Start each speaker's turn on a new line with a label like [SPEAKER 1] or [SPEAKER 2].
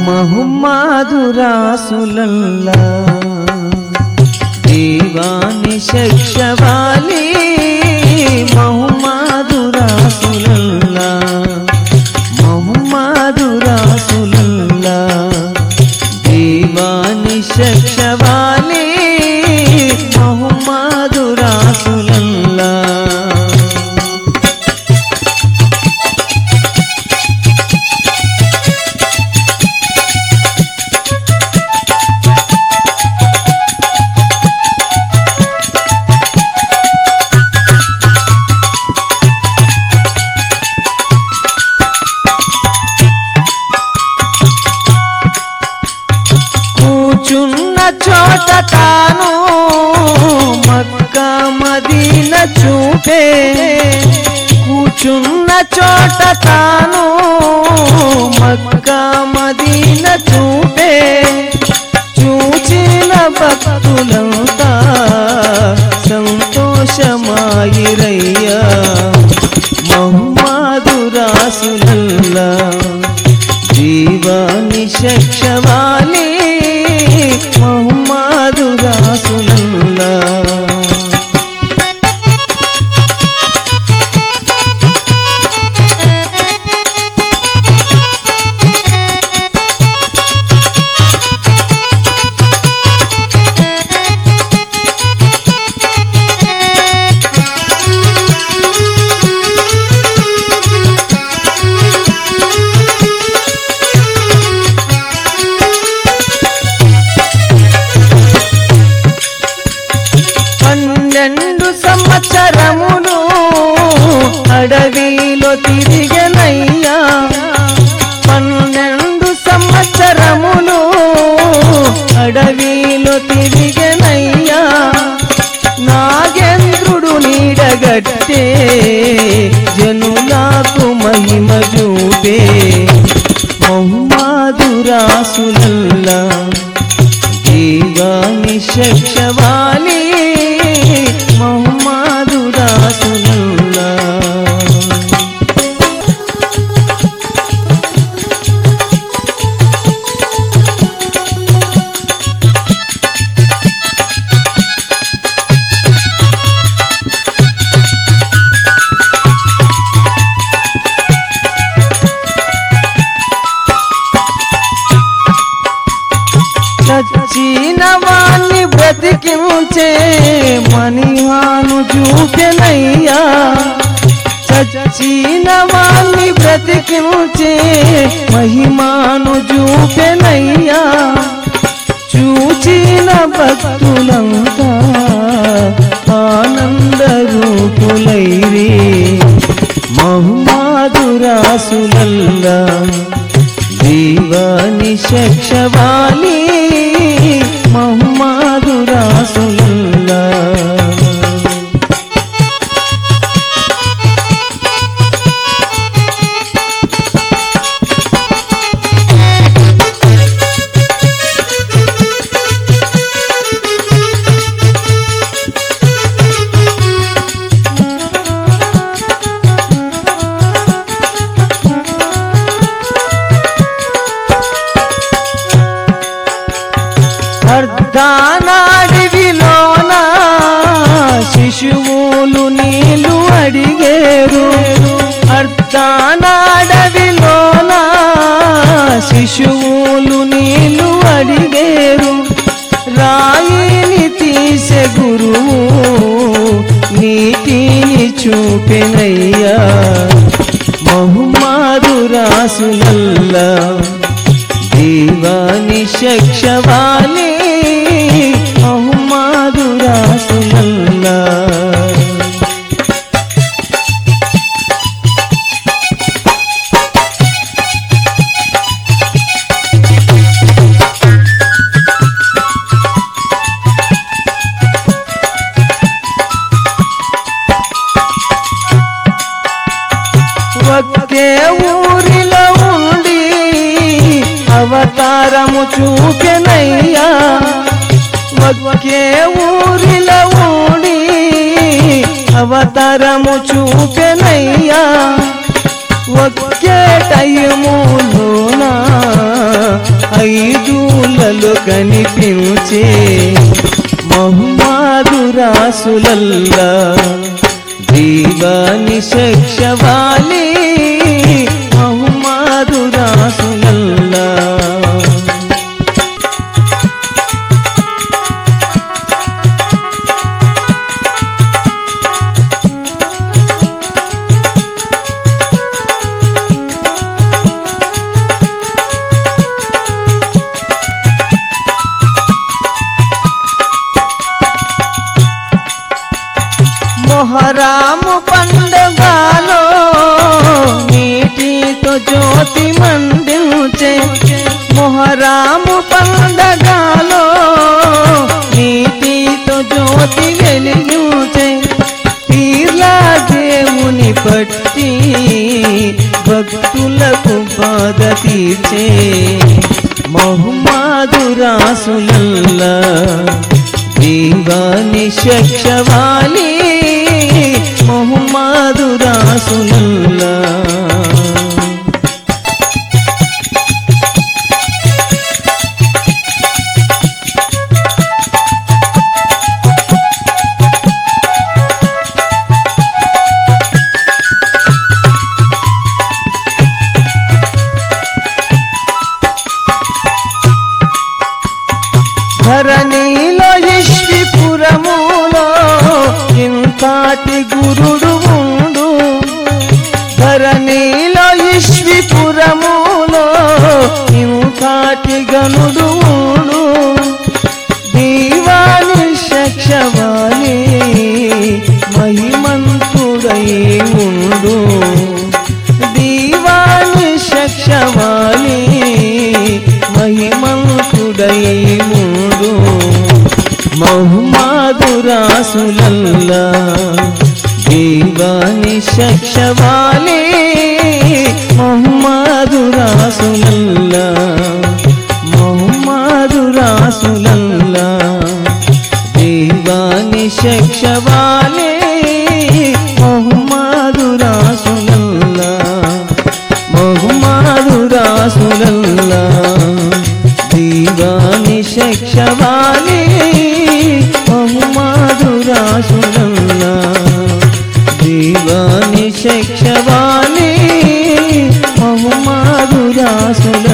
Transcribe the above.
[SPEAKER 1] మహుమాధురాసులల్లా దేవాని శక్షవాలి మహుమాధురాసులల్లా మహుమాధురాసులల్లా దేవాని శక్షవాలి మహుమాధురాసులల్లా కూచున్న చోట తాను మక్క మదీన చూపే కూచున్న చోట తాను మక్క మదీన చూపే చూచిన భక్తులంతా సంతోషమాయిరయ్యా మహమ్మదురాసులల్లా జీవాని శక్షవాలి మహమ్మదురాసులల్లా పన్నెండు సంవత్సరములు అడవిలో తిరిగనయ్యా పన్నెండు సంవత్సరములు అడవిలో తిరిగనయ్యా నాగేంద్రుడు నీడగట్టే జనులకు మహిమ చూపే మహమ్మదురాసులల్లా దేవాని శక్షవాలి మహమ్మదురాసులల్లా చచ్చిన వాణ్ణి బ్రతికించే మణిహాను చూపెనయ్యా చచ్చిన వాణ్ణి బ్రతికించే మహిమాను చూపెనయ్యా చూచిన భక్తులంతా ఆనంద రూపులైరి మహమ్మదురాసులల్లా దీవాని శక్షవాలి మహమ్మదురాసులల్లా అర్ధానాడివిలోన శిశువులు నీళ్ళు అడిగేరు అర్ధానాడవిలోన శిశువులు నీళ్ళు అడిగేరు రాయిని తీసే గురువు నీటిని చూపెనయ్యా మహుమారు రాసులల్లా దీవాని శక్షవాలి అహ్మాదు రాసులల్లా ఒకే ఊరిలో ఉండి అవతారము చూపెనయ్యా ఒకే ఊరిలో ఉండి అవతారము చూపెనయ్యా ఒకే టైములోన ఐదూలలో కనిపించే మహుమాదు రాసులల్లా దీవాని శక్షవాలి మహుమాదు రాసులల్లా మొహరాము పండుగలో నీటితో జ్యోతి మండించే మొహరాము పండగలో నీటితో జ్యోతి వెలిగించే పీర్లా దేవుని పట్టి భక్తులకు బాధ తీర్చే మహుమాదు రాసులల్లా దీవాని శక్షవాలి మొహమ్మదు రాసులల్లా ధరణిలో ఇష్టిపురములో ఇంతాటి గురుడు ఉండు ధరణిలో ఇష్టిపురములో ఇంతాటి గనుడు ఉండు దీవాని శక్షవాలి మహిమంతుడై ఉండు దీవాని శక్షవాలి మహిమంతుడై ఉండు మహుమాదు రాసులల్లా దీవాని శక్షవాలి మహుమాదు రాసులల్లా మహుమాదు రాసులల్లా దీవాని శక్షవాలి మహుమాదు రాసులల్లా మహుమాదు రాసులల్లా దీవాని శక్షవాలి మహుమాదు రాసులల్లా దీవాని శక్షవాలి మహుమాదు రాసుల